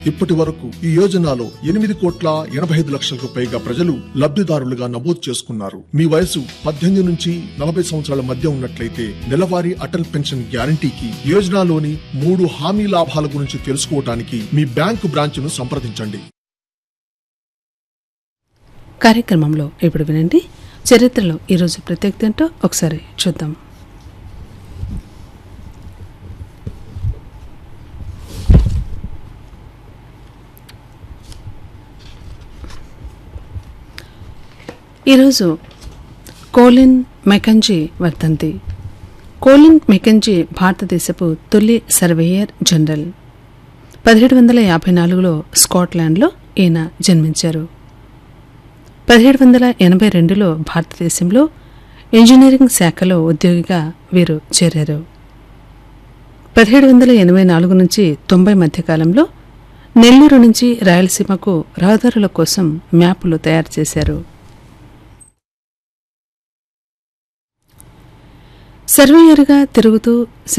ఇప్పటి వరకు ఈ యోజనలో ఎనిమిది కోట్ల ఎనభై ఐదు లక్షలకు పైగా ప్రజలు లబ్ధిదారులుగా నమోదు చేసుకున్నారు మీ వయసు పద్దెనిమిది నుంచి నలభై సంవత్సరాల మధ్య ఉన్నట్లయితే నెలవారీ అటల్ పెన్షన్ గ్యారంటీకి యోజనలోని మూడు హామీ లాభాల గురించి తెలుసుకోవడానికి మీ బ్యాంకు బ్రాంచ్ను సంప్రదించండి కార్యక్రమంలో ఇప్పుడు వినండి చరిత్రలో ఈరోజు ప్రత్యేకత ఏంటో ఒకసారి చూద్దాం ఈరోజు కోలిన్ మెకంజీ వర్ధంతి కోలిన్ మెకంజీ భారతదేశపు తొలి సర్వేయర్ జనరల్ పదిహేడు వందల యాభై నాలుగులో స్కాట్లాండ్లో ఈయన జన్మించారు పదిహేడు వందల ఎనభై రెండులో భారతదేశంలో ఇంజనీరింగ్ శాఖలో ఉద్యోగిగా వీరు చేరారు పదిహేడు వందల ఎనభై నాలుగు నుంచి తొంభై మధ్యకాలంలో నెల్లూరు నుంచి రాయలసీమకు రహదారుల కోసం మ్యాపులు తయారు చేశారు సర్వేయర్గా తిరుగుతూ